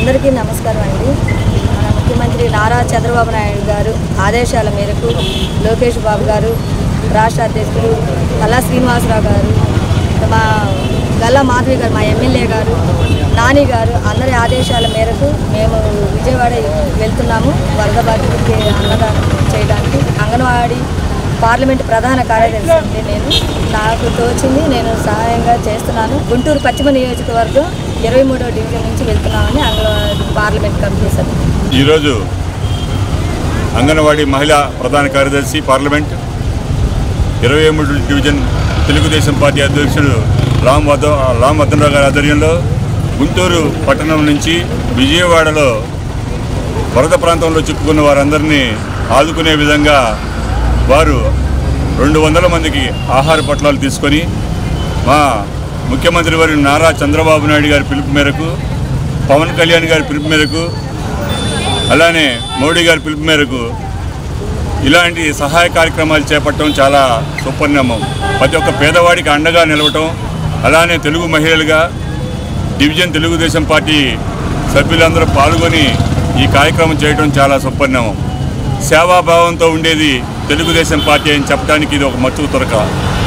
అందరికీ నమస్కారం అండి మన ముఖ్యమంత్రి నారా చంద్రబాబు నాయుడు గారు ఆదేశాల మేరకు లోకేష్ బాబు గారు రాష్ట్ర అధ్యక్షులు కల్లా శ్రీనివాసరావు గారు మా గల్లా మాధవి గారు మా ఎమ్మెల్యే గారు నాని గారు అందరి ఆదేశాల మేరకు మేము విజయవాడ వెళ్తున్నాము వరద బాధితులకి అన్నదానం చేయడానికి అంగన్వాడీ పార్లమెంట్ ప్రధాన కార్యదర్శి అండి నేను నాకు తోచింది నేను సహాయంగా చేస్తున్నాను గుంటూరు పశ్చిమ నియోజకవర్గం ఇరవై మూడో డివిజన్ నుంచి వెళ్తున్నామని అంగన్వాడీ పార్లమెంట్ కమిటీ సభ్యులు ఈరోజు అంగన్వాడీ మహిళా ప్రధాన కార్యదర్శి పార్లమెంట్ ఇరవై మూడు డివిజన్ తెలుగుదేశం పార్టీ అధ్యక్షుడు రామ్ వద రామ్ వద్దనరావు గారి ఆధ్వర్యంలో గుంటూరు పట్టణం నుంచి విజయవాడలో వరద ప్రాంతంలో చిక్కుకున్న వారందరినీ ఆదుకునే విధంగా వారు రెండు వందల మందికి ఆహార పొట్లాలు తీసుకొని మా ముఖ్యమంత్రి వారి నారా చంద్రబాబు నాయుడు గారి పిలుపు మేరకు పవన్ కళ్యాణ్ గారి పిలుపు మేరకు అలానే మోడీ గారి పిలుపు మేరకు ఇలాంటి సహాయ కార్యక్రమాలు చేపట్టడం చాలా సుపరిణామం ప్రతి ఒక్క పేదవాడికి అండగా నిలవటం అలానే తెలుగు మహిళలుగా డివిజన్ తెలుగుదేశం పార్టీ సభ్యులందరూ పాల్గొని ఈ కార్యక్రమం చేయడం చాలా సుపరిణామం సేవాభావంతో ఉండేది తెలుగుదేశం పార్టీ అని చెప్పడానికి ఇది ఒక మచ్చుకు తొరక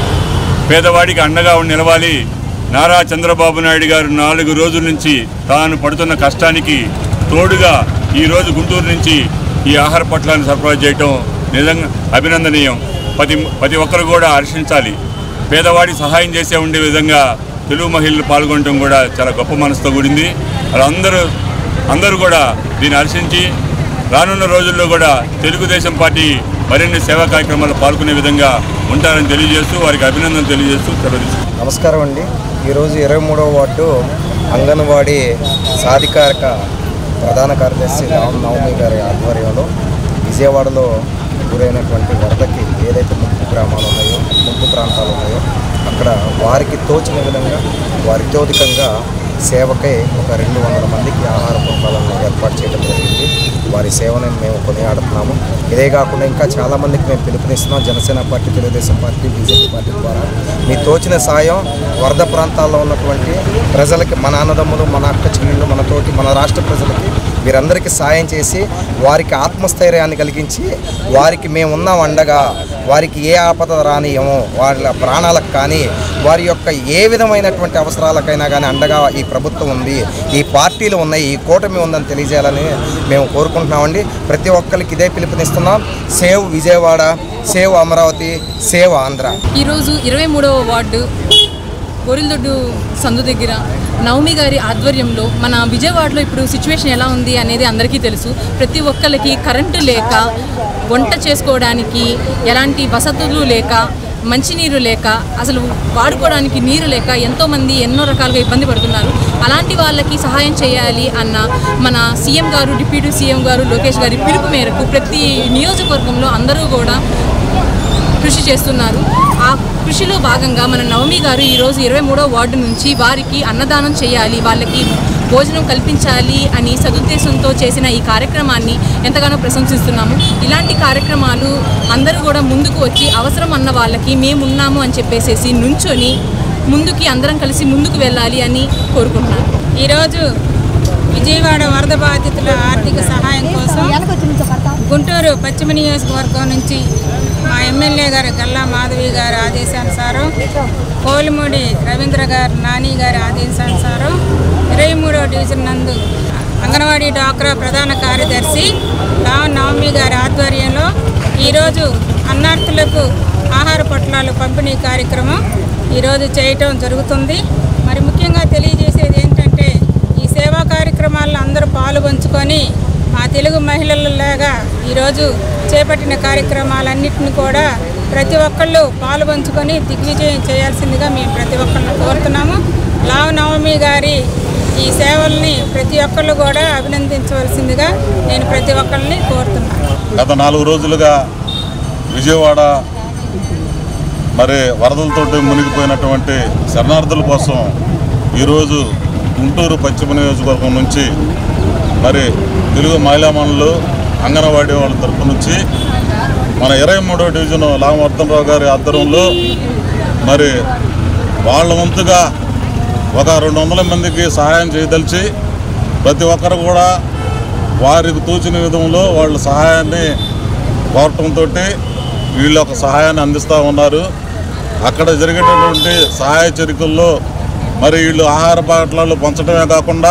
పేదవాడికి అండగా ఉండి నిలవాలి నారా చంద్రబాబు నాయుడు గారు నాలుగు రోజుల నుంచి తాను పడుతున్న కష్టానికి తోడుగా ఈరోజు గుంటూరు నుంచి ఈ ఆహార పొట్లాన్ని సరఫరా చేయటం నిజంగా అభినందనీయం ప్రతి ప్రతి ఒక్కరు కూడా హర్షించాలి పేదవాడి సహాయం చేసే ఉండే విధంగా తెలుగు మహిళలు పాల్గొనడం కూడా చాలా గొప్ప మనసుతో కూడింది అలా అందరూ అందరూ కూడా దీన్ని హర్షించి రానున్న రోజుల్లో కూడా తెలుగుదేశం పార్టీ మరిన్ని సేవా కార్యక్రమాల్లో పాల్గొనే విధంగా ఉంటారని తెలియజేస్తూ వారికి అభినందనలు తెలియజేస్తూ సెలవు తీసుకుంటున్నాను. నమస్కారం అండి ఈరోజు ఇరవై మూడవ వార్డు అంగన్వాడీ సాధికారిక ప్రధాన కార్యదర్శి రామ్ నవమి గారి ఆధ్వర్యంలో విజయవాడలో గురైనటువంటి వరదకి ఏదైతే ముంపు గ్రామాలు ఉన్నాయో ముంపు ప్రాంతాలు ఉన్నాయో అక్కడ వారికి తోచిన విధంగా వారి అత్యధికంగా సేవకై ఒక రెండు వందల మందికి ఆహార పొందాలను ఏర్పాటు చేయడం జరిగింది వారి సేవను మేము కొనియాడుతున్నాము ఇదే కాకుండా ఇంకా చాలామందికి మేము పిలుపునిస్తున్నాం Janasena party Telugu Desam party BJP party ద్వారా మీ తోచిన సాయం వరద ప్రాంతాల్లో ఉన్నటువంటి ప్రజలకి మన అన్నదమ్ములు మన అక్క చెల్లెళ్ళు మన తోటి మన రాష్ట్ర ప్రజలకి వీరందరికీ సాయం చేసి వారికి ఆత్మస్థైర్యాన్ని కలిగించి వారికి మేము ఉన్నాం అండగా వారికి ఏ ఆపద రానియమో వాళ్ళ ప్రాణాలకు కానీ వారి యొక్క ఏ విధమైనటువంటి అవసరాలకైనా కానీ అండగా ఈ ప్రభుత్వం ఉంది ఈ పార్టీలు ఉన్నాయి ఈ కూటమి ఉందని తెలియజేయాలని మేము కోరుకుంటున్నామండి ప్రతి ఒక్కరికి ఇదే పిలుపునిస్తున్నాం save Vijayawada save Amaravati save Andhra ఈరోజు ఇరవై మూడవ వార్డు గోరిల్దొడ్డు సందు దగ్గర నవమి గారి ఆధ్వర్యంలో మన విజయవాడలో ఇప్పుడు సిచ్యువేషన్ ఎలా ఉంది అనేది అందరికీ తెలుసు ప్రతి ఒక్కరికి కరెంటు లేక వంట చేసుకోవడానికి ఎలాంటి వసతులు లేక మంచినీరు లేక అసలు వాడుకోవడానికి నీరు లేక ఎంతోమంది ఎన్నో రకాలుగా ఇబ్బంది పడుతున్నారు అలాంటి వాళ్ళకి సహాయం చేయాలి అన్న మన సీఎం గారు డిప్యూటీ సీఎం గారు లోకేష్ గారి పిలుపు మేరకు ప్రతి నియోజకవర్గంలో అందరూ కూడా కృషి చేస్తున్నారు ఆ కృషిలో భాగంగా మన నవమి గారు ఈరోజు ఇరవై మూడో వార్డు నుంచి వారికి అన్నదానం చేయాలి వాళ్ళకి భోజనం కల్పించాలి అని సదుద్దేశంతో చేసిన ఈ కార్యక్రమాన్ని ఎంతగానో ప్రశంసిస్తున్నాము ఇలాంటి కార్యక్రమాలు అందరూ కూడా ముందుకు వచ్చి అవసరం అన్న వాళ్ళకి మేమున్నాము అని చెప్పేసేసి నుంచొని ముందుకి అందరం కలిసి ముందుకు వెళ్ళాలి అని కోరుకుంటున్నాను ఈరోజు విజయవాడ వరద బాధితుల ఆర్థిక సహాయం కోసం గుంటూరు పశ్చిమ నియోజకవర్గం నుంచి మా ఎమ్మెల్యే గారు గల్లా మాధవి గారి ఆదేశానుసారం కోలిమూడి రవీంద్ర గారు నాని గారి ఆదేశానుసారం ఇరవై మూడో డివిజన్ నందు అంగన్వాడీ డాక్రా ప్రధాన కార్యదర్శి రామ్ నవమి గారి ఆధ్వర్యంలో ఈరోజు అన్నార్థులకు ఆహార పొట్లాలు పంపిణీ కార్యక్రమం ఈరోజు చేయటం జరుగుతుంది మరి ముఖ్యంగా తెలియజేసేది ఏంటంటే ఈ సేవా కార్యక్రమాల్లో అందరూ పాలు పంచుకొని మా తెలుగు మహిళలలాగా ఈరోజు చేపట్టిన కార్యక్రమాలన్నింటిని కూడా ప్రతి ఒక్కళ్ళు పాలు పంచుకొని దిగ్విజయం చేయాల్సిందిగా మేము ప్రతి ఒక్కరిని కోరుతున్నాము లావు నవమి గారి ఈ సేవల్ని ప్రతి ఒక్కళ్ళు కూడా అభినందించవలసిందిగా నేను ప్రతి ఒక్కరిని కోరుతున్నాను గత నాలుగు రోజులుగా విజయవాడ మరి వరదలతో మునిగిపోయినటువంటి శరణార్థుల కోసం ఈరోజు గుంటూరు పశ్చిమ నియోజకవర్గం నుంచి మరి తెలుగు మహిళా మనులు అంగన్వాడీ వాళ్ళ తరపు నుంచి మన ఇరవై మూడో డివిజన్ లామవర్ధనరావు గారి ఆధ్వర్యంలో మరి వాళ్ళ వంతుగా ఒక రెండు వందల మందికి సహాయం చేయదలిచి ప్రతి ఒక్కరు కూడా వారికి తోచిన విధంలో వాళ్ళ సహాయాన్ని కోరటంతో వీళ్ళు ఒక సహాయాన్ని అందిస్తూ ఉన్నారు అక్కడ జరిగేటటువంటి సహాయ చర్యల్లో మరి వీళ్ళు ఆహార బాటలలో పంచడమే కాకుండా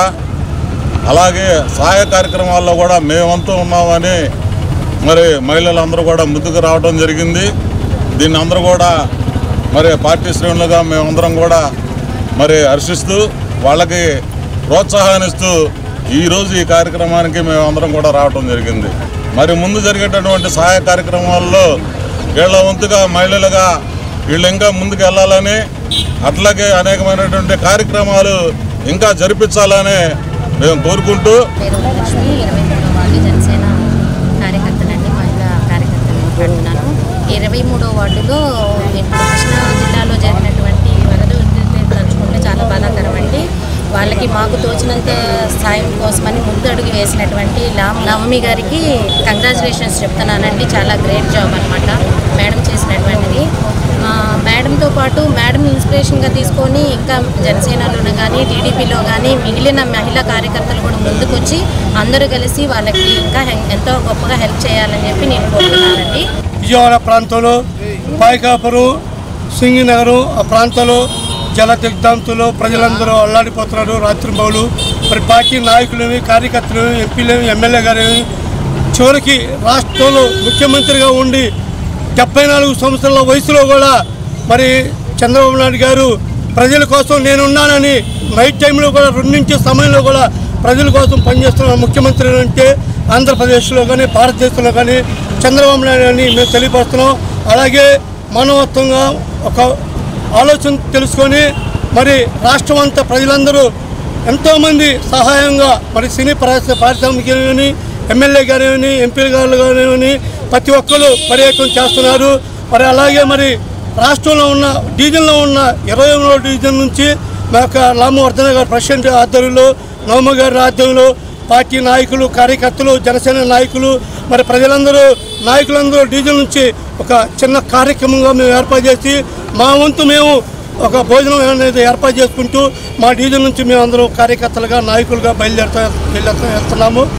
అలాగే సహాయ కార్యక్రమాల్లో కూడా మేమంతూ ఉన్నామని మరి మహిళలందరూ కూడా ముందుకు రావడం జరిగింది దీన్ని అందరూ కూడా మరి పార్టీ శ్రేణులుగా మేమందరం కూడా మరి హర్షిస్తూ వాళ్ళకి ప్రోత్సాహాన్నిస్తూ ఈరోజు ఈ కార్యక్రమానికి మేమందరం కూడా రావడం జరిగింది మరి ముందు జరిగేటటువంటి సహాయ కార్యక్రమాల్లో వీళ్ళ వంతుగా మహిళలుగా వీళ్ళు ఇంకా ముందుకు వెళ్ళాలని అట్లాగే అనేకమైనటువంటి కార్యక్రమాలు ఇంకా జరిపించాలని మేము కోరుకుంటూ పేరు లక్ష్మి ఇరవై మూడో వార్డు జనసేన కార్యకర్తనండి మహిళా కార్యకర్తలు మాట్లాడుతున్నాను ఇరవై మూడో వార్డులో ఇప్పుడు కృష్ణా జిల్లాలో జరిగినటువంటి వరద ఉధృతిని తలుచుకుంటే చాలా బాధాకరం అండి వాళ్ళకి మాకు తోచినంత సాయం కోసమని ముందు అడుగు వేసినటువంటి లామ్ నవమి గారికి కంగ్రాచులేషన్స్ చెప్తున్నానండి చాలా గ్రేట్ జాబ్ అనమాట మేడం చేసినటువంటిది ఆ, మేడంతో పాటు మేడం ఇన్స్పిరేషన్గా తీసుకొని ఇంకా జనసేనలోనే కానీ టీడీపీలో కానీ మిగిలిన మహిళా కార్యకర్తలు కూడా ముందుకొచ్చి అందరూ కలిసి వాళ్ళకి ఇంకా హె- ఎంతో గొప్పగా హెల్ప్ చేయాలని చెప్పి నేను కోరుతున్నానండి విజయవాడ ప్రాంతంలో పాయకాపురం సింగినగరం ఆ ప్రాంతంలో జల దిగ్ధాంతులు ప్రజలందరూ అల్లాడిపోతున్నారు రాత్రి బౌలు మరి పార్టీ నాయకులని కార్యకర్తలు ఎంపీలేమి ఎమ్మెల్యే గారేమి చివరికి రాష్ట్రంలో ముఖ్యమంత్రిగా ఉండి డెబ్బై నాలుగు సంవత్సరాల వయసులో కూడా మరి చంద్రబాబు నాయుడు గారు ప్రజల కోసం నేనున్నానని నైట్ టైంలో కూడా రెండించే సమయంలో కూడా ప్రజల కోసం పనిచేస్తున్న ముఖ్యమంత్రి అంటే ఆంధ్రప్రదేశ్లో కానీ భారతదేశంలో కానీ చంద్రబాబు నాయుడు అని మేము తెలియపరుస్తున్నాం అలాగే మానవత్వంగా ఒక ఆలోచన తెలుసుకొని మరి రాష్ట్రం అంతా ప్రజలందరూ ఎంతోమంది సహాయంగా మరి సినీ పరిశ్ర పారిశ్రామిక కానీ ఎమ్మెల్యే గారేమని ఎంపీ గారు గారేమని ప్రతి ఒక్కరు పర్యటన చేస్తున్నారు మరి అలాగే మరి రాష్ట్రంలో ఉన్న డివిజన్లో ఉన్న ఇరవై ఎనిమిదో డివిజన్ నుంచి మా యొక్క రామవర్ధన గారు ప్రెసిడెంట్ ఆధ్వర్యంలో నవమ గారి ఆధ్వర్యంలో పార్టీ నాయకులు కార్యకర్తలు జనసేన నాయకులు మరి ప్రజలందరూ నాయకులందరూ డివిజన్ నుంచి ఒక చిన్న కార్యక్రమంగా మేము ఏర్పాటు చేసి మా వంతు మేము ఒక భోజనం అనేది ఏర్పాటు చేసుకుంటూ మా డివిజన్ నుంచి మేము అందరూ కార్యకర్తలుగా నాయకులుగా బయలుదేరుతా వెళ్తున్నాము